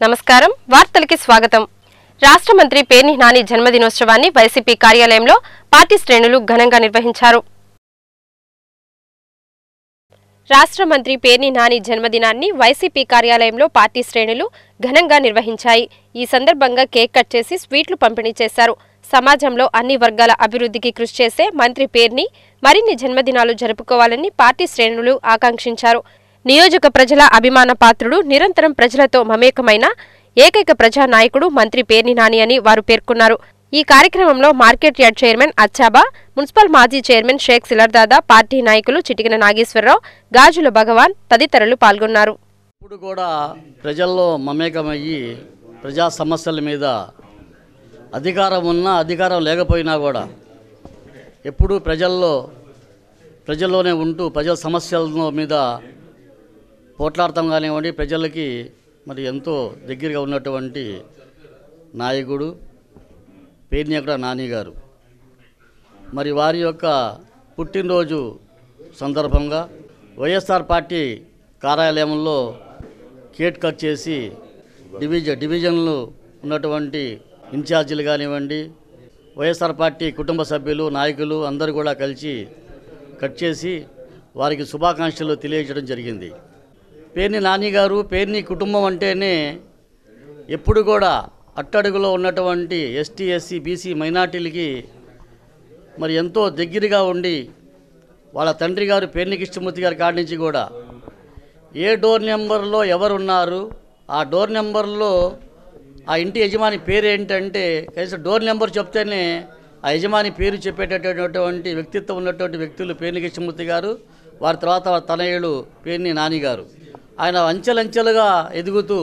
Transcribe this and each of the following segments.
నమస్కారం వార్తలకి స్వాగతం రాష్ట్ర మంత్రి పేర్ని నాని జన్మదినోత్సవాన్ని వైసీపీ కార్యాలయంలో పార్టీ శ్రేణులు ఘనంగా నిర్వహించారు రాష్ట్ర మంత్రి పేర్ని నాని జన్మదినాన్ని వైసీపీ కార్యాలయంలో పార్టీ శ్రేణులు ఘనంగా నిర్వహించాయి ఈ సందర్భంగా కేక్ కట్ చేసి స్వీట్లు పంపిణీ చేశారు సమాజంలో అన్ని వర్గాల అభివృద్ధికి కృషి చేసే మంత్రి పేర్ని మరిన్ని జన్మదినాలు జరుపుకోవాలని పార్టీ శ్రేణులు ఆకాంక్షించారు నియోజక ప్రజల అభిమాన పాత్రుడు నిరంతరం ప్రజలతో మమేకమైన ఏకైక ప్రజా నాయకుడు మంత్రి పేర్ని నాని అని వారు పేర్కొన్నారు ఈ కార్యక్రమంలో మార్కెట్ యార్డ్ చైర్మన్ అచ్చాబా మున్సిపల్ మాజీ చైర్మన్ షేక్ సిలర్దాదా పార్టీ నాయకులు చిటికిన నాగేశ్వరరావు గాజుల భగవాన్ తదితరులు పాల్గొన్నారు ఇప్పుడు కూడా ప్రజల్లో మమేకమయ్యి ప్రజా సమస్యల మీద అధికారం ఉన్నా అధికారం లేకపోయినా కూడా ఎప్పుడూ ప్రజల్లో ప్రజల్లోనే ఉంటూ ప్రజల సమస్యల మీద పోట్లాడతాం కానివ్వండి ప్రజలకి మరి ఎంతో దగ్గరగా ఉన్నటువంటి నాయకుడు పేర్నియకుడ నాని గారు మరి వారి యొక్క పుట్టినరోజు సందర్భంగా వైఎస్ఆర్ పార్టీ కార్యాలయంలో కేక్ కట్ చేసి డివిజన్ డివిజన్లు ఉన్నటువంటి ఇన్ఛార్జీలు కానివ్వండి వైఎస్ఆర్ పార్టీ కుటుంబ సభ్యులు నాయకులు అందరూ కూడా కలిసి కట్ చేసి వారికి శుభాకాంక్షలు తెలియజేయడం జరిగింది పేర్ని నాని గారు పేర్ని కుటుంబం అంటేనే ఎప్పుడు కూడా అట్టడుగులో ఉన్నటువంటి ఎస్టీ ఎస్సీ బీసీ మైనార్టీలకి మరి ఎంతో దగ్గరగా ఉండి వాళ్ళ తండ్రి గారు పేర్ని కృష్ణమూర్తి గారి కాడి నుంచి కూడా ఏ డోర్ నెంబర్లో ఎవరు ఉన్నారు ఆ డోర్ నెంబర్లో ఆ ఇంటి యజమాని పేరు ఏంటంటే కనీసం డోర్ నెంబర్ చెప్తేనే ఆ యజమాని పేరు చెప్పేటటువంటి వ్యక్తిత్వం ఉన్నటువంటి వ్యక్తులు పేర్ని కృష్ణమూర్తి గారు వారి తర్వాత వారి తనయుడు పేర్ని నాని గారు ఆయన అంచెలంచెలుగా ఎదుగుతూ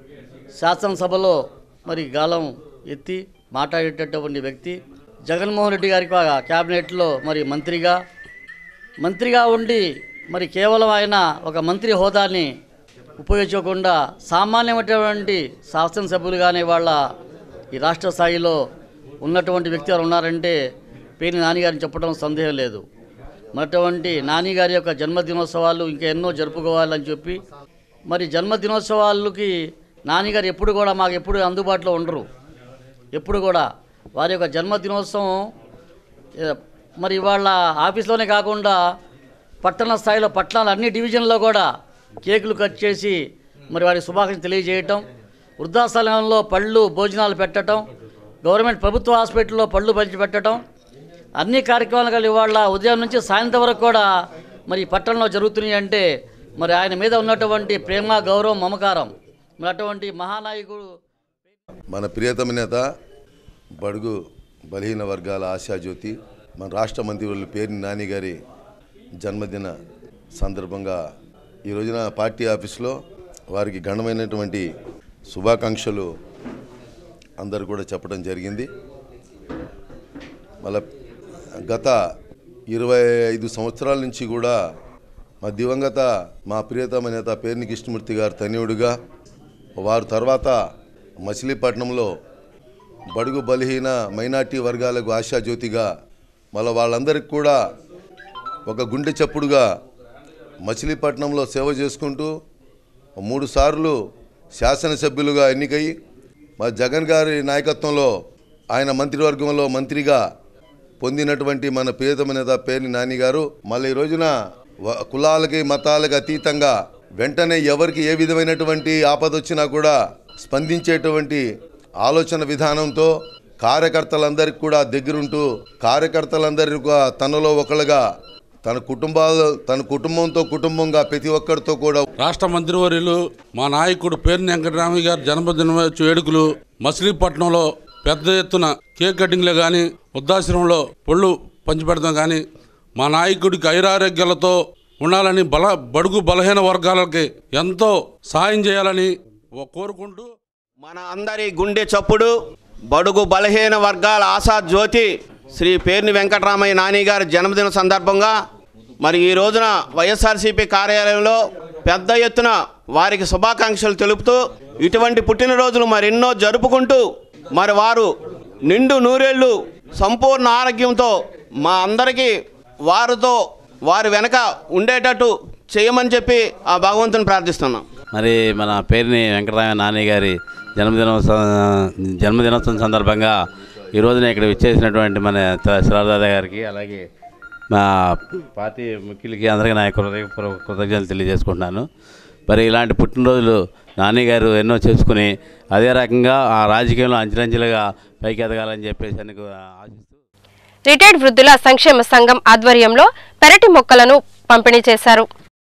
శాసనసభలో మరి గాలం ఎత్తి మాట్లాడేటటువంటి వ్యక్తి జగన్మోహన్ రెడ్డి గారికి ఆ క్యాబినెట్లో మరి మంత్రిగా మంత్రిగా ఉండి మరి కేవలం ఆయన ఒక మంత్రి హోదాని ఉపయోగించకుండా సామాన్యమైనటువంటి శాసనసభ్యులుగానే వాళ్ళ ఈ రాష్ట్ర స్థాయిలో ఉన్నటువంటి వ్యక్తి ఎవరు ఉన్నారంటే పేరు నానిగారిని చెప్పడం సందేహం లేదు మరటువంటి నానిగారి యొక్క జన్మదినోత్సవాలు ఇంకా ఎన్నో జరుపుకోవాలని చెప్పి మరి జన్మదినోత్సవాలకి నానిగారు ఎప్పుడు కూడా మాకు ఎప్పుడు అందుబాటులో ఉండరు ఎప్పుడు కూడా వారి యొక్క జన్మదినోత్సవం ఏ, మరి వాళ్ళ ఆఫీస్లోనే కాకుండా పట్టణ స్థాయిలో పట్టణాలు అన్ని డివిజన్లో కూడా కేకులు కట్ చేసి మరి వారి శుభాకాంక్షలు తెలియజేయటం వృద్ధాశ్రమంలో పళ్ళు భోజనాలు పెట్టడం గవర్నమెంట్ ప్రభుత్వ హాస్పిటల్లో పళ్ళు పంచి పెట్టడం అన్ని కార్యక్రమాలు కలిగి ఇవాళ ఉదయం నుంచి సాయంత్రం వరకు కూడా మరి ఈ పట్టణంలో జరుగుతున్నాయి అంటే మరి ఆయన మీద ఉన్నటువంటి ప్రేమ గౌరవం మమకారం మరి అటువంటి మహానాయకుడు మన ప్రియతమ నేత బడుగు బలహీన వర్గాల ఆశాజ్యోతి మన రాష్ట్ర మంత్రివర్యులు పేర్ని నాని గారి జన్మదిన సందర్భంగా ఈ రోజున పార్టీ ఆఫీస్లో వారికి ఘనమైనటువంటి శుభాకాంక్షలు అందరు కూడా చెప్పడం జరిగింది మళ్ళా గత ఇరవై ఐదు సంవత్సరాల నుంచి కూడా మా దివంగత మా ప్రియతమ నేత పేర్ని కృష్ణమూర్తి గారు తనయుడుగా వారు తర్వాత మచిలీపట్నంలో బడుగు బలహీన మైనార్టీ వర్గాలకు ఆశాజ్యోతిగా మళ్ళీ వాళ్ళందరికీ కూడా ఒక గుండె చప్పుడుగా మచిలీపట్నంలో సేవ చేసుకుంటూ మూడు సార్లు శాసనసభ్యులుగా ఎన్నికై మా జగన్ గారి నాయకత్వంలో ఆయన మంత్రివర్గంలో మంత్రిగా పొందినటువంటి మన ప్రియతమ నేత పేర్ని నాని గారు మళ్ళీ ఈ రోజున వ- కులాలకి మతాలకు అతీతంగా వెంటనే ఎవరికి ఏ విధమైనటువంటి ఆపద వచ్చినా కూడా స్పందించేటువంటి ఆలోచన విధానంతో కార్యకర్తలందరికీ కూడా దగ్గరుంటూ కార్యకర్తలందరి తనలో ఒకళ్ళుగా తన కుటుంబాలు తన కుటుంబంతో కుటుంబంగా ప్రతి ఒక్కరితో కూడా రాష్ట్ర మంత్రివర్యులు మా నాయకుడు పేరు వెంకటరామయ్య గారి జన్మదిన వేడుకలు మచిలీపట్నంలో పెద్ద ఎత్తున కేక్ కటింగ్లు కానీ వృద్ధాశ్రమంలో పళ్ళు పంచిపెడతాం కానీ మా నాయకుడికి ఐరారోగ్యాలతో ఉండాలని బల బడుగు బలహీన వర్గాలకి ఎంతో సాయం చేయాలని కోరుకుంటూ మన అందరి గుండె చప్పుడు బడుగు బలహీన వర్గాల ఆశా జ్యోతి శ్రీ పేర్ని వెంకటరామయ్య నాని గారి జన్మదిన సందర్భంగా మరి ఈ రోజున వైఎస్ఆర్సీపీ కార్యాలయంలో పెద్ద ఎత్తున వారికి శుభాకాంక్షలు తెలుపుతూ ఇటువంటి పుట్టినరోజులు మరెన్నో జరుపుకుంటూ మరి వారు నిండు నూరేళ్లు సంపూర్ణ ఆరోగ్యంతో మా అందరికీ వారితో వారి వెనక ఉండేటట్టు చేయమని చెప్పి ఆ భగవంతుని ప్రార్థిస్తున్నాం మరి మన పేరుని వెంకటరామ నాని గారి జన్మదినోత్సవం జన్మదినోత్సవం సందర్భంగా ఈ రోజున ఇక్కడ విచ్చేసినటువంటి మన శ్రీదాదా గారికి అలాగే మా పార్టీ ముఖ్యులకి అందరికీ నా యొక్క హృదయపూర్వక కృతజ్ఞతలు తెలియజేసుకుంటున్నాను మరి ఇలాంటి పుట్టినరోజులు నాని గారు ఎన్నో చేసుకుని అదే రకంగా ఆ రాజకీయంలో అంచెలంచెలుగా పైకి ఎదగాలని చెప్పేసి అందుకు ఆశిస్తూ రిటైర్డ్ వృద్ధుల సంక్షేమ సంఘం ఆధ్వర్యంలో పెరటి మొక్కలను పంపిణీ చేశారు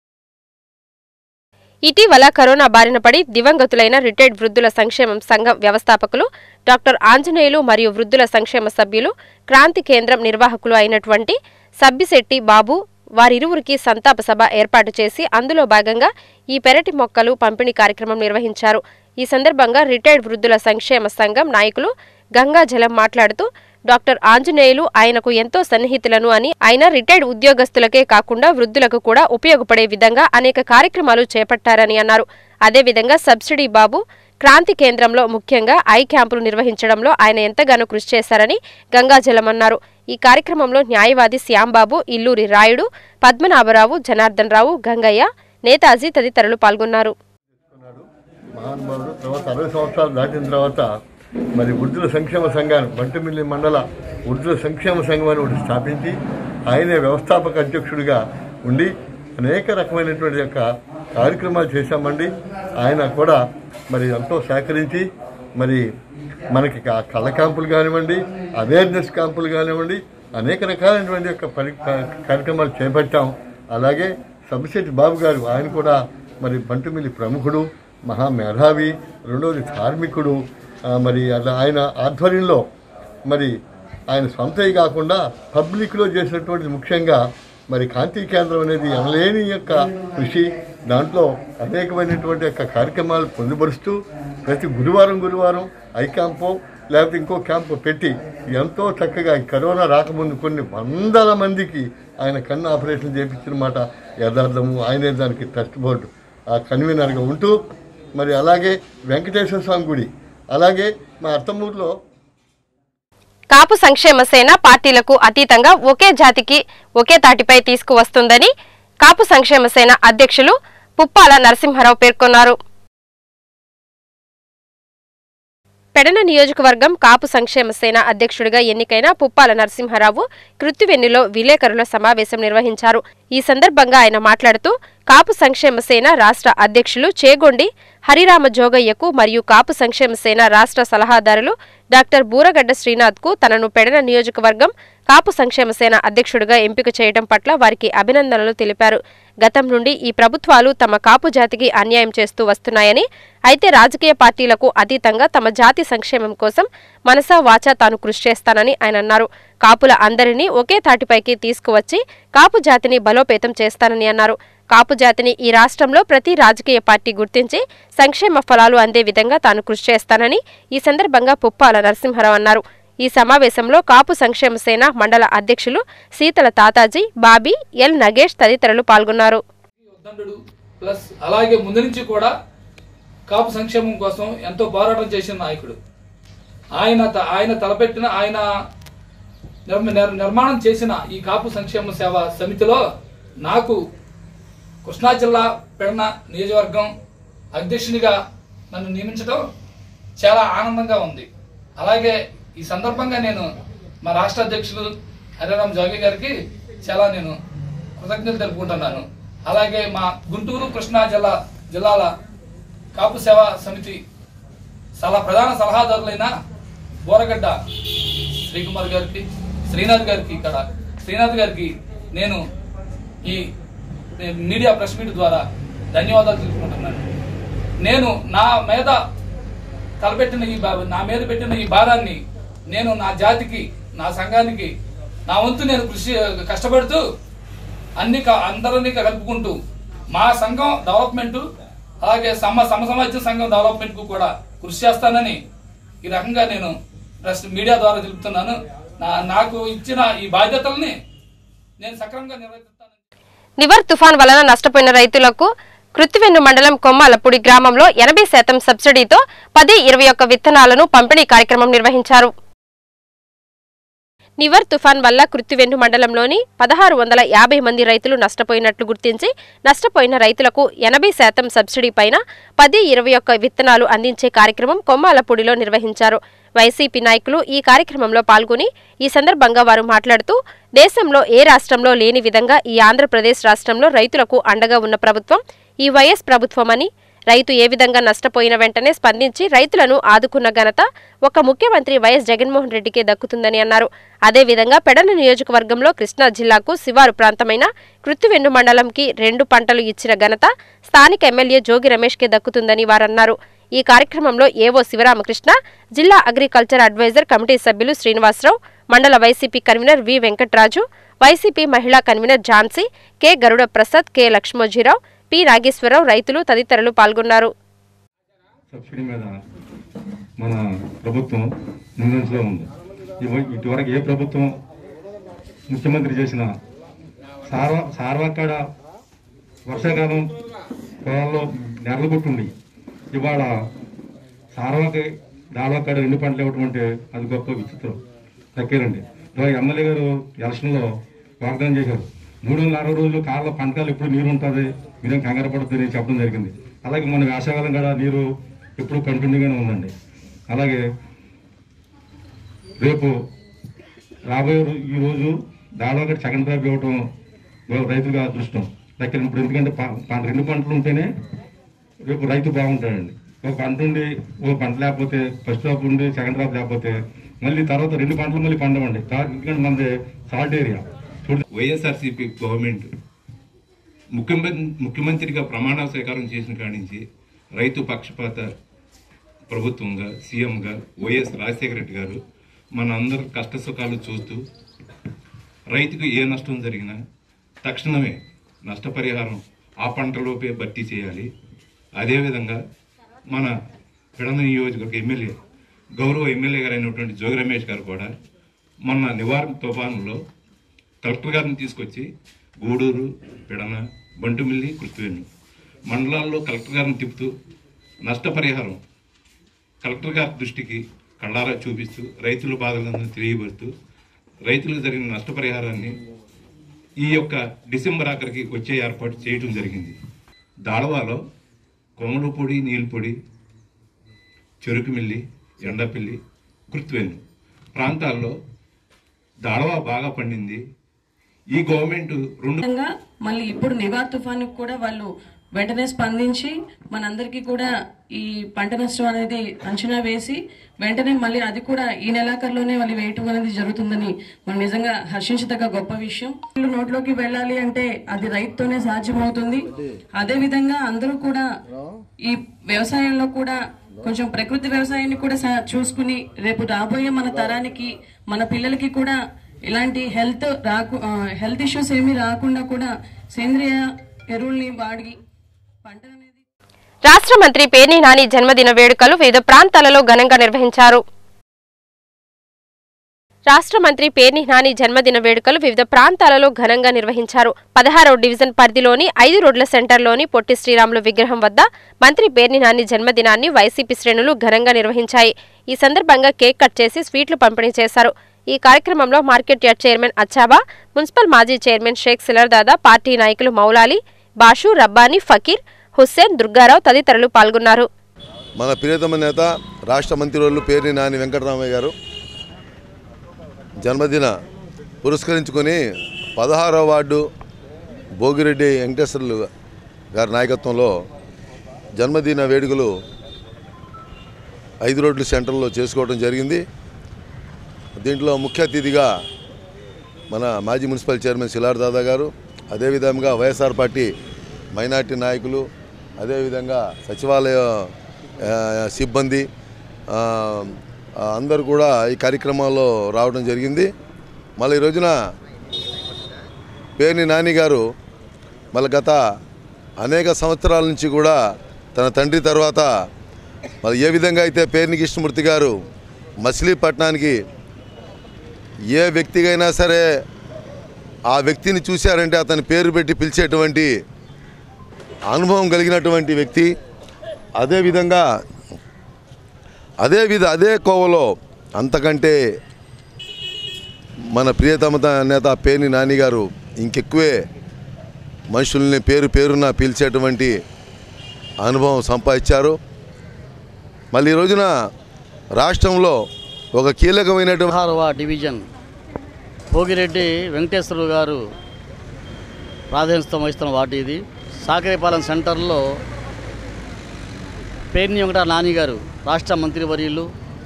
ఇటీవల కరోనా బారిన పడి దివంగతులైన రిటైర్డ్ వృద్ధుల సంక్షేమం సంఘం వ్యవస్థాపకులు డాక్టర్ ఆంజనేయులు మరియు వృద్ధుల సంక్షేమ సభ్యులు క్రాంతి కేంద్రం నిర్వాహకులు అయినటువంటి సబ్బిశెట్టి బాబు వారిరువురికి సంతాప సభ ఏర్పాటు చేసి అందులో భాగంగా ఈ పెరటి మొక్కలు పంపిణీ కార్యక్రమం నిర్వహించారు ఈ సందర్భంగా రిటైర్డ్ వృద్ధుల సంక్షేమ సంఘం నాయకులు గంగాజలం మాట్లాడుతూ డాక్టర్ ఆంజనేయులు ఆయనకు ఎంతో సన్నిహితులను అని ఆయన రిటైర్డ్ ఉద్యోగస్తులకే కాకుండా వృద్ధులకు కూడా ఉపయోగపడే విధంగా అనేక కార్యక్రమాలు చేపట్టారని అన్నారు అదేవిధంగా సబ్సిడీ బాబు క్రాంతి కేంద్రంలో ముఖ్యంగా ఐ క్యాంపులు నిర్వహించడంలో ఆయన ఎంతగానో కృషి చేశారని గంగాజలం అన్నారు ఈ కార్యక్రమంలో న్యాయవాది శ్యాంబాబు ఇల్లూరి రాయుడు పద్మనాభరావు జనార్దన్ రావు గంగయ్య నేతాజీ తదితరులు పాల్గొన్నారు మహానుభావుడు తర్వాత అరవై సంవత్సరాలు దాటిన తర్వాత మరి వృద్ధుల సంక్షేమ సంఘాన్ని బంటుమిల్లి మండల వృద్ధుల సంక్షేమ సంఘం అని ఒకటి స్థాపించి ఆయనే వ్యవస్థాపక అధ్యక్షుడిగా ఉండి అనేక రకమైనటువంటి యొక్క కార్యక్రమాలు చేశామండి ఆయన కూడా మరి ఎంతో సహకరించి మరి మనకి కా- కళ్ళ క్యాంపులు కానివ్వండి అవేర్నెస్ క్యాంపులు కానివ్వండి అనేక రకాలైనటువంటి యొక్క పరి కార్యక్రమాలు చేపట్టాం అలాగే సబ్సిడీ బాబు గారు ఆయన కూడా మరి బంటుమిల్లి ప్రముఖుడు మహా మేధావి రెండవది ధార్మికుడు ఆ, మరి అలా ఆయన ఆధ్వర్యంలో మరి ఆయన సొంతవి కాకుండా పబ్లిక్లో చేసినటువంటి ముఖ్యంగా మరి కాంతి కేంద్రం అనేది అనలేని యొక్క కృషి దాంట్లో అనేకమైనటువంటి యొక్క కార్యక్రమాలు పొందుపరుస్తూ ప్రతి గురువారం గురువారం ఐ క్యాంపో లేకపోతే ఇంకో క్యాంపు పెట్టి ఎంతో చక్కగా ఈ కరోనా రాకముందు కొన్ని వందల మందికి ఆయన కన్ను ఆపరేషన్ చేయించిన మాట యథార్థము ఆయనే దానికి ట్రస్ట్ బోర్డు ఆ కన్వీనర్గా ఉంటూ మరి అలాగే వెంకటేశ్వర స్వామి గుడి అలాగే మా అత్తమూరులో కాపు సంక్షేమ సేన పార్టీలకు అతీతంగా ఒకే జాతికి ఒకే తాటిపై తీసుకువస్తుందని కాపు సంక్షేమ సేన అధ్యక్షులు పుప్పాల నరసింహారావు పేర్కొన్నారు పెడన నియోజకవర్గం కాపు సంక్షేమ సేన అధ్యక్షుడిగా ఎన్నికైన పుప్పాల నరసింహారావు కృత్తివెన్నులో విలేకరుల సమావేశం నిర్వహించారు ఈ సందర్భంగా ఆయన మాట్లాడుతూ కాపు సంక్షేమ సేన రాష్ట్ర అధ్యక్షులు చేగొండి హరిరామ జోగయ్యకు మరియు కాపు సంక్షేమ సేన రాష్ట్ర సలహాదారులు డాక్టర్ బూరగడ్డ శ్రీనాథ్కు తనను పెడన నియోజకవర్గం కాపు సంక్షేమ సేన అధ్యక్షుడిగా ఎంపిక చేయడం పట్ల వారికి అభినందనలు తెలిపారు గతం నుండి ఈ ప్రభుత్వాలు తమ కాపు జాతికి అన్యాయం చేస్తూ వస్తున్నాయని అయితే రాజకీయ పార్టీలకు అతీతంగా తమ జాతి సంక్షేమం కోసం మనసా వాచా తాను కృషి చేస్తానని ఆయన అన్నారు కాపుల అందరినీ ఒకే తాటిపైకి తీసుకువచ్చి కాపు జాతిని బలోపేతం చేస్తానని అన్నారు కాపు జాతిని ఈ రాష్ట్రంలో ప్రతి రాజకీయ పార్టీ గుర్తించి సంక్షేమ ఫలాలు అందే విధంగా తాను కృషి చేస్తానని ఈ సందర్భంగా పుప్పాల నరసింహారావు అన్నారు ఈ సమావేశంలో కాపు సంక్షేమ సేన మండల అధ్యక్షులు సీతల తాతాజీ బాబీ ఎల్ నగేష్ తదితరులు పాల్గొన్నారు ఉద్దండు ప్లస్ అలాగే ముందు నుంచి కూడా కాపు సంక్షేమం కోసం ఎంతో పోరాటం చేసిన నాయకుడు ఆయన త- ఆయన తలపెట్టిన ఆయన నిర్మ- నిర్- నిర్మాణం చేసిన ఈ కాపు సంక్షేమ సేవ సమితిలో నాకు కృష్ణా జిల్లా పెడన నియోజకవర్గం అధ్యక్షునిగా నన్ను నియమించడం చాలా ఆనందంగా ఉంది అలాగే ఈ సందర్భంగా నేను మా రాష్ట్ర అధ్యక్షులు హరిరామ్ జోగి గారికి చాలా నేను కృతజ్ఞతలు తెలుపుకుంటున్నాను అలాగే మా గుంటూరు కృష్ణా జిల్లా జిల్లాల కాపు సేవా సమితి చాలా ప్రధాన సలహాదారులైన బోరగడ్డ శ్రీకుమార్ గారికి శ్రీనాథ్ గారికి ఇక్కడ శ్రీనాథ్ గారికి నేను ఈ మీడియా ప్రెస్ మీట్ ద్వారా ధన్యవాదాలు తెలుపుకుంటున్నాను నేను నా మీద తలపెట్టిన ఈ బా- నా మీద పెట్టిన ఈ భారాన్ని నేను నా జాతికి నా సంఘానికి నా వంతు నేను కృషి కష్టపడుతూ అన్ని క- అందరినీ కలుపుకుంటూ మా సంఘం డెవలప్మెంట్ అలాగే సమ సమ సమాజ సంఘం డెవలప్మెంట్ కు కూడా కృషి చేస్తానని ఈ రకంగా నేను ప్రెస్ మీడియా ద్వారా తెలుపుతున్నాను నా నాకు ఇచ్చిన ఈ బాధ్యతల్ని నేను సక్రమంగా నిర్వహిస్తాను నివర్ తుఫాన్ వలన నష్టపోయిన రైతులకు కృత్తివెన్ను మండలం కొమ్మాలపూడి గ్రామంలో ఎనభై శాతం సబ్సిడీతో పది ఇరవై ఒక్క విత్తనాలను పంపిణీ కార్యక్రమం నిర్వహించారు నివర్ తుఫాన్ వల్ల కృత్తివెన్ను మండలంలోని పదహారు వందల యాభై మంది రైతులు నష్టపోయినట్లు గుర్తించి నష్టపోయిన రైతులకు ఎనభై శాతం సబ్సిడీ పైన పది ఇరవై ఒక్క విత్తనాలు అందించే కార్యక్రమం కొమ్మాలపూడిలో నిర్వహించారు వైసీపీ నాయకులు ఈ కార్యక్రమంలో పాల్గొని ఈ సందర్భంగా వారు మాట్లాడుతూ దేశంలో ఏ రాష్ట్రంలో లేని విధంగా ఈ ఆంధ్రప్రదేశ్ రాష్ట్రంలో రైతులకు అండగా ఉన్న ప్రభుత్వం ఈ వైఎస్ ప్రభుత్వమని రైతు ఏ విధంగా నష్టపోయిన వెంటనే స్పందించి రైతులను ఆదుకున్న ఘనత ఒక ముఖ్యమంత్రి వైఎస్ జగన్మోహన్ రెడ్డికే దక్కుతుందని అన్నారు అదేవిధంగా పెడన నియోజకవర్గంలో కృష్ణా జిల్లాకు శివారు ప్రాంతమైన కృత్తివెన్ను మండలంకి రెండు పంటలు ఇచ్చిన ఘనత స్థానిక ఎమ్మెల్యే జోగి రమేష్కే దక్కుతుందని వారన్నారు ఈ కార్యక్రమంలో ఏవో శివరామకృష్ణ జిల్లా అగ్రికల్చర్ అడ్వైజర్ కమిటీ సభ్యులు శ్రీనివాసరావు మండల YCP convener V Venkatraju YCP మహిళా convener Jhansi K Garuda Prasad K Lakshmojirao P Nageswararao రైతులు తదితరులు పాల్గొన్నారు సబ్సిడీ మీద మన ప్రభుత్వం ముందంజలో ఉంది ఇవ- ఇటువరకు ఏ ప్రభుత్వం ముఖ్యమంత్రి చేసిన సార్వ సార్వక్కడ వర్షాకాలం పొలాల్లో నెరలు కొట్టుండి ఇవాళ సార్వకి దాడవక్కడ రెండు పంటలు ఇవ్వటం అంటే అది గొప్ప విచిత్రం తక్కేరండి ఇవాళ ఎమ్మెల్యే గారు ఎలక్షన్లో వాగ్దానం చేశారు మూడు వందల అరవై రోజులు కాళ్ళ పంటకాలు ఎప్పుడు నీరు ఉంటుంది మీరేం కంగారు పడుతుంది అని చెప్పడం జరిగింది అలాగే మన వేసవకాలం కూడా నీరు ఎప్పుడు కంటిన్యూగానే ఉందండి అలాగే రేపు రాబోయే రో- ఈ రోజు దాదాపు సెకండ్ క్రాప్ ఇవ్వటం రైతుగా అదృష్టం లెక్కన ఇప్పుడు ఎందుకంటే ప- ప- రెండు పంటలు ఉంటేనే రేపు రైతు బాగుంటాడండి ఒక పంట ఉండి ఒక పంట లేకపోతే ఫస్ట్ క్రాప్ ఉండి సెకండ్ క్రాప్ లేకపోతే మళ్ళీ తర్వాత రెండు పంటలు మళ్ళీ పండవండి కా- ఎందుకంటే మనది సాల్ట్ ఏరియా చూడ వైఎస్ఆర్సీపీ గవర్నమెంట్ ముఖ్యమంత్రి ముఖ్యమంత్రిగా ప్రమాణ స్వీకారం చేసిన కాడి నుంచి రైతు పక్షపాత ప్రభుత్వంగా సీఎంగా వైఎస్ రాజశేఖర రెడ్డి గారు మన అందరి కష్ట సుఖాలు చూస్తూ రైతుకు ఏ నష్టం జరిగినా తక్షణమే నష్టపరిహారం ఆ పంటలోపే భర్తీ చేయాలి అదేవిధంగా మన పిడన నియోజకవర్గ ఎమ్మెల్యే గౌరవ ఎమ్మెల్యే గారు అయినటువంటి జోగి రమేష్ గారు కూడా మొన్న నివారణ తుఫానులో కలెక్టర్ గారిని తీసుకొచ్చి గూడూరు పిడన బంటుమిల్లి కృత్తివేణు మండలాల్లో కలెక్టర్ గారిని తిప్పుతూ నష్టపరిహారం కలెక్టర్ గారి దృష్టికి కళ్ళారా చూపిస్తూ రైతుల బాధలను తెలియబడుతూ రైతులకు జరిగిన నష్టపరిహారాన్ని ఈ యొక్క డిసెంబర్ ఆఖరికి వచ్చే ఏర్పాటు చేయటం జరిగింది దాళవాలో కొమలపొడి నీలపొడి చెరుకుమిల్లి ఎండపిల్లి కృత్వెన్ను ప్రాంతాల్లో దాళవా బాగా పండింది ఈ గవర్నమెంట్ రెండు విధంగా మళ్ళీ ఇప్పుడు నివార్ తుఫాను కూడా వాళ్ళు వెంటనే స్పందించి మనందరికీ కూడా ఈ పంట నష్టం అనేది అంచనా వేసి వెంటనే మళ్ళీ అది కూడా ఈ నెలాఖరులోనే మళ్ళీ వేయటం అనేది జరుగుతుందని మనం నిజంగా హర్షించదగ్గ గొప్ప విషయం వీళ్ళు నోట్లోకి వెళ్ళాలి అంటే అది రైతుతోనే సాధ్యమవుతుంది అదే విధంగా అందరూ కూడా ఈ వ్యవసాయంలో కూడా కొంచెం ప్రకృతి వ్యవసాయాన్ని కూడా సా- చూసుకుని రేపు రాబోయే మన తరానికి మన పిల్లలకి కూడా ఇలాంటి హెల్త్ రాకు హెల్త్ ఇష్యూస్ ఏమీ రాకుండా కూడా సేంద్రియ ఎరువుల్ని వాడి పంటను అనేది రాష్ట్ర మంత్రి పేర్ని నాని జన్మదిన వేడుకలు వివిధ ప్రాంతాలలో ఘనంగా నిర్వహించారు రాష్ట్ర మంత్రి పేర్ని నాని జన్మదిన వేడుకలు వివిధ ప్రాంతాలలో ఘనంగా నిర్వహించారు పదహారవ డివిజన్ పరిధిలోని ఐదు రోడ్ల సెంటర్లోని పొట్టి శ్రీరాములు విగ్రహం వద్ద మంత్రి పేర్ని నాని జన్మదినాన్ని వైసీపీ శ్రేణులు ఘనంగా నిర్వహించాయి ఈ సందర్భంగా కేక్ కట్ చేసి స్వీట్లు పంపిణీ చేశారు ఈ కార్యక్రమంలో మార్కెట్ యార్డ్ చైర్మన్ అచ్చాబా మున్సిపల్ మాజీ చైర్మన్ షేక్ సిలర్దాదా పార్టీ నాయకులు మౌలాలి బాషు రబ్బానీ ఫకీర్ హుస్సేన్ దుర్గారావు తదితరులు పాల్గొన్నారు మన ప్రియతమ నేత రాష్ట్ర మంత్రివర్యులు పేర్ని నాని వెంకటరామయ్య గారు జన్మదిన పురస్కరించుకొని పదహారవ వార్డు భోగిరెడ్డి వెంకటేశ్వర్లు గారి నాయకత్వంలో జన్మదిన వేడుకలు ఐదు రోడ్ల సెంటర్లో చేసుకోవడం జరిగింది దీంట్లో ముఖ్య అతిథిగా మన మాజీ మున్సిపల్ చైర్మన్ శిలార్ దాదా గారు అదేవిధంగా వైఎస్ఆర్ పార్టీ మైనార్టీ నాయకులు అదేవిధంగా సచివాలయ ఆ, సిబ్బంది ఆ, ఆ, అందరూ కూడా ఈ కార్యక్రమాల్లో రావడం జరిగింది మళ్ళీ ఈ రోజున పేర్ని నాని గారు మళ్ళీ గత అనేక సంవత్సరాల నుంచి కూడా తన తండ్రి తర్వాత మరి ఏ విధంగా అయితే పేర్ని కృష్ణమూర్తి గారు మచిలీపట్నానికి ఏ వ్యక్తికైనా సరే ఆ వ్యక్తిని చూశారంటే అతని పేరు పెట్టి పిలిచేటువంటి అనుభవం కలిగినటువంటి వ్యక్తి అదేవిధంగా అదే విధ అదే కోవలో అంతకంటే మన ప్రియతమ నేత పేర్ని నాని గారు ఇంకెక్కువే మనుషుల్ని పేరు పేరున పిలిచేటువంటి అనుభవం సంపాదించారు మళ్ళీ ఈ రోజున రాష్ట్రంలో ఒక కీలకమైనటువంటి పదహారవ డివిజన్ భోగిరెడ్డి వెంకటేశ్వరరావు గారు ప్రాధాన్యత వహిస్తున్న వాటి ఇది సాకరేపాలెం సెంటర్లో పేర్ని వెంకట నాని గారు రాష్ట్ర మంత్రివర్యులు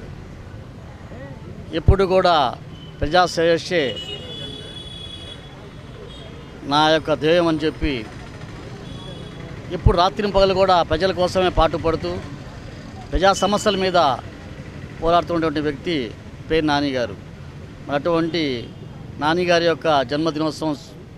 ఎప్పుడు కూడా ప్రజా శ్రేయస్సే నా యొక్క ధ్యేయం అని చెప్పి ఎప్పుడు రాత్రి పగలు కూడా ప్రజల కోసమే పాటుపడుతూ ప్రజా సమస్యల మీద పోరాడుతున్నటువంటి వ్యక్తి పేరు నాని గారు మరి అటువంటి నాని గారి యొక్క జన్మదినోత్సవం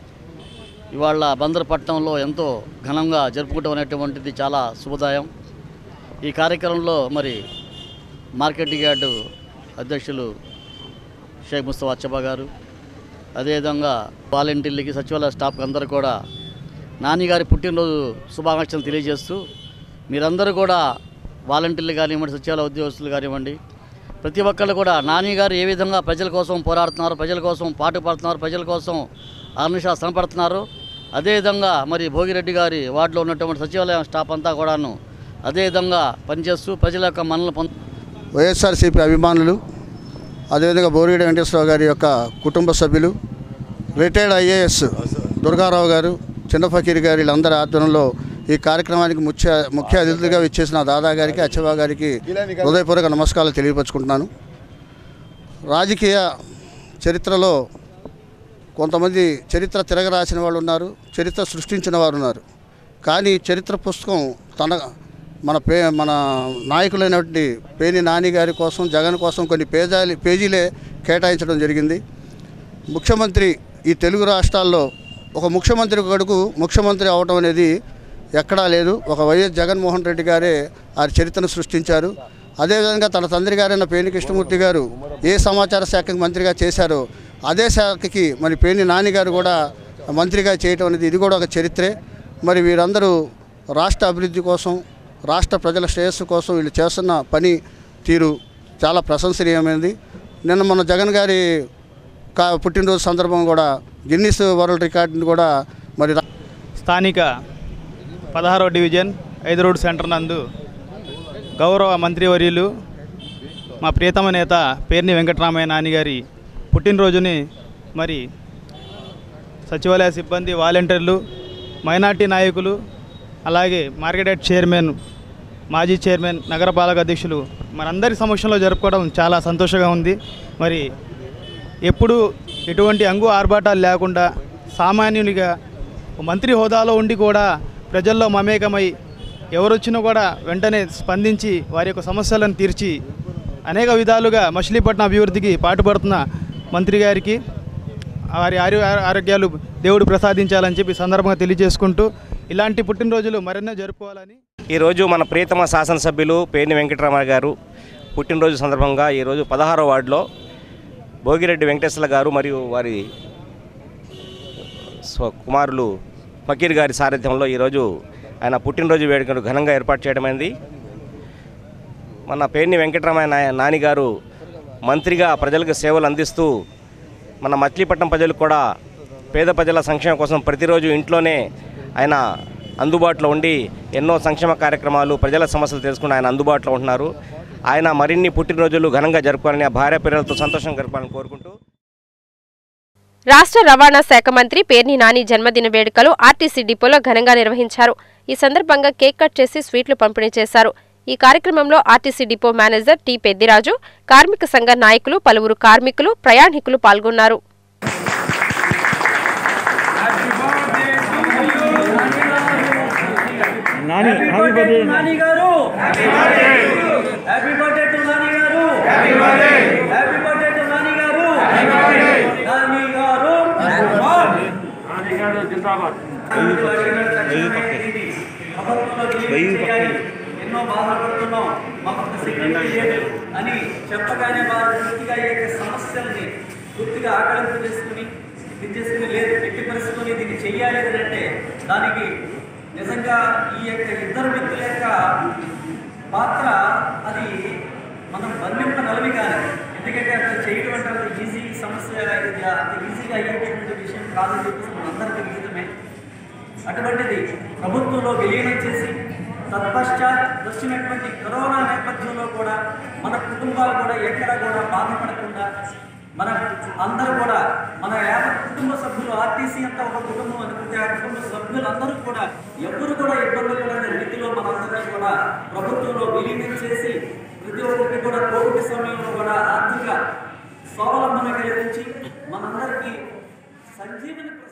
ఇవాళ బందరపట్నంలో ఎంతో ఘనంగా జరుపుకోవడం అనేటువంటిది చాలా శుభదాయం ఈ కార్యక్రమంలో మరి మార్కెట్ యార్డు అధ్యక్షులు షేక్ ముస్తఫా అచ్చబా గారు అదేవిధంగా వాలంటీర్లకి సచివాలయ స్టాఫ్ అందరూ కూడా నాన్నగారి పుట్టినరోజు శుభాకాంక్షలు తెలియజేస్తూ మీరందరూ కూడా వాలంటీర్లు కానివ్వండి సచివాలయ ఉద్యోగస్తులు కానివ్వండి ప్రతి ఒక్కళ్ళు కూడా నాని గారు ఏ విధంగా ప్రజల కోసం పోరాడుతున్నారు ప్రజల కోసం పాటు పడుతున్నారు ప్రజల కోసం అర్నిషా శ్రమపడుతున్నారు అదేవిధంగా మరి భోగిరెడ్డి గారి వార్డులో ఉన్నటువంటి సచివాలయం స్టాఫ్ అంతా కూడాను అదేవిధంగా పనిచేస్తూ ప్రజల యొక్క మనల్ని పొంద వైఎస్ఆర్సీపీ అభిమానులు అదేవిధంగా బోరిగడి వెంకటేశ్వరరావు గారి యొక్క కుటుంబ సభ్యులు రిటైర్డ్ ఐఏఎస్ దుర్గారావు గారు చిన్న ఫకీర్ గారి వీళ్ళందరి ఆధ్వర్యంలో ఈ కార్యక్రమానికి ముఖ్య ముఖ్య అతిథులుగా ఇచ్చేసిన దాదా గారికి అచ్చబా గారికి హృదయపూర్వక నమస్కారాలు తెలియపరుచుకుంటున్నాను రాజకీయ చరిత్రలో కొంతమంది చరిత్ర తిరగరాసిన వాళ్ళు ఉన్నారు చరిత్ర సృష్టించిన వారు ఉన్నారు కానీ చరిత్ర పుస్తకం తన మన పే మన నాయకులైనటువంటి పేని నాని గారి కోసం జగన్ కోసం కొన్ని పేజాలి పేజీలే కేటాయించడం జరిగింది ముఖ్యమంత్రి ఈ తెలుగు రాష్ట్రాల్లో ఒక ముఖ్యమంత్రి కొడుకు ముఖ్యమంత్రి అవడం అనేది ఎక్కడా లేదు ఒక వైఎస్ జగన్మోహన్ రెడ్డి గారే ఆ చరిత్రను సృష్టించారు అదేవిధంగా తన తండ్రి గారైన పేని కృష్ణమూర్తి గారు ఏ సమాచార శాఖకి మంత్రిగా చేశారో అదే శాఖకి మరి పేని నాని గారు కూడా మంత్రిగా చేయటం అనేది ఇది కూడా ఒక చరిత్రే మరి వీరందరూ రాష్ట్ర అభివృద్ధి కోసం రాష్ట్ర ప్రజల శ్రేయస్సు కోసం వీళ్ళు చేస్తున్న పని తీరు చాలా ప్రశంసనీయమైనది నిన్న మన జగన్ గారి కా పుట్టినరోజు సందర్భం కూడా గిన్నిస్ వరల్డ్ రికార్డుని కూడా మరి రా- స్థానిక పదహారవ డివిజన్ ఐదు రోడ్ సెంటర్ నందు గౌరవ మంత్రివర్యులు మా ప్రియతమ నేత పేర్ని వెంకటరామయ్య నాని గారి పుట్టినరోజుని మరి సచివాలయ సిబ్బంది వాలంటీర్లు మైనార్టీ నాయకులు అలాగే మార్కెట్ యార్డ్ చైర్మన్ మాజీ చైర్మన్ నగరపాలక అధ్యక్షులు మనందరి సమక్షంలో జరుపుకోవడం చాలా సంతోషంగా ఉంది మరి ఎప్పుడు ఎటువంటి అంగు ఆర్భాటాలు లేకుండా సామాన్యునిగా మంత్రి హోదాలో ఉండి కూడా ప్రజల్లో మమేకమై ఎవరొచ్చినా కూడా వెంటనే స్పందించి వారి యొక్క సమస్యలను తీర్చి అనేక విధాలుగా మచిలీపట్నం అభివృద్ధికి పాటుపడుతున్న మంత్రి గారికి వారి ఆరో ఆరోగ్యాలు దేవుడు ప్రసాదించాలని చెప్పి సందర్భంగా తెలియజేసుకుంటూ ఇలాంటి పుట్టినరోజులు మరెన్నో జరుపుకోవాలని ఈరోజు మన ప్రియతమ శాసనసభ్యులు పేర్ని వెంకటరామయ్య గారు పుట్టినరోజు సందర్భంగా ఈరోజు పదహారో వార్డులో భోగిరెడ్డి వెంకటేశ్వర గారు మరియు వారి స్వ కుమారులు ఫకీర్ గారి సారథ్యంలో ఈరోజు ఆయన పుట్టినరోజు వేడుకలు ఘనంగా ఏర్పాటు చేయడమైంది మన పేర్ని వెంకటరామయ్య నాయ- నాని గారు మంత్రిగా ప్రజలకు సేవలు అందిస్తూ మన మచిలీపట్నం ప్రజలకు కూడా పేద ప్రజల సంక్షేమం కోసం ప్రతిరోజు ఇంట్లోనే ఆయన అందుబాటులో ఉండి ఎన్నో సంక్షేమ కార్యక్రమాలు ప్రజల సమస్యలు తెలుసుకుని ఆయన అందుబాటులో ఉంటున్నారు ఆయన మరిన్ని పుట్టినరోజులు ఘనంగా జరుపుకోవాలని ఆ భార్య పిల్లలతో సంతోషంగా గడపాలని కోరుకుంటూ రాష్ట్ర రవాణా శాఖ మంత్రి పేర్ని నాని జన్మదిన వేడుకలు ఆర్టీసీ డిపోలో ఘనంగా నిర్వహించారు ఈ సందర్భంగా కేక్ కట్ చేసి స్వీట్లు పంపిణీ చేశారు ఈ కార్యక్రమంలో RTC depot manager T Peddiraju కార్మిక సంఘ నాయకులు పలువురు కార్మికులు ప్రయాణికులు పాల్గొన్నారు నాని హ్యాపీ బర్త్డే నాని గారు happy birthday happy birthday to Nani గారు happy birthday happy birthday to Nani గారు హ్యాపీ బర్త్డే నాని గారు నాని గారు జిందాబాద్ ఎన్నో బాధపడుతున్నాం మాకు సెక్యూరిటీ లేదు అని చెప్పగానే వారు పూర్తిగా ఈ యొక్క సమస్యల్ని పూర్తిగా ఆకలింపు చేసుకుని ఇది చేసుకుని లేదు ఎట్టి పరిస్థితుల్లో దీన్ని చెయ్యాలి అని అంటే దానికి నిజంగా ఈ యొక్క ఇద్దరు వ్యక్తుల యొక్క పాత్ర అది మనం వర్ణింపగలవి కానీ ఎందుకంటే అట్లా చేయడం అంటే అంత ఈజీ సమస్య ఇది అంత ఈజీగా అయ్యేటటువంటి విషయం కాదని చెప్పేసి మనందరికీ విదితమే అటువంటిది ప్రభుత్వంలో విలీనం చేసి తత్పశ్చాత్ వచ్చినటువంటి కరోనా నేపథ్యంలో కూడా మన కుటుంబాలు కూడా ఎక్కడ కూడా బాధపడకుండా మన అందరూ కూడా మన యాభై కుటుంబ సభ్యులు ఆర్టీసీ అంతా ఒక కుటుంబం అనుకుంటే ఆ కుటుంబ సభ్యులందరూ కూడా ఎవరు కూడా ఇబ్బంది పడని రీతిలో మనందరినీ కూడా ప్రభుత్వంలో విలీనం చేసి ప్రతి ఒక్కరికి కూడా కోవిడ్ సమయంలో కూడా ఆర్థిక స్వావలంబన కలిగించి మనందరికీ సంజీవని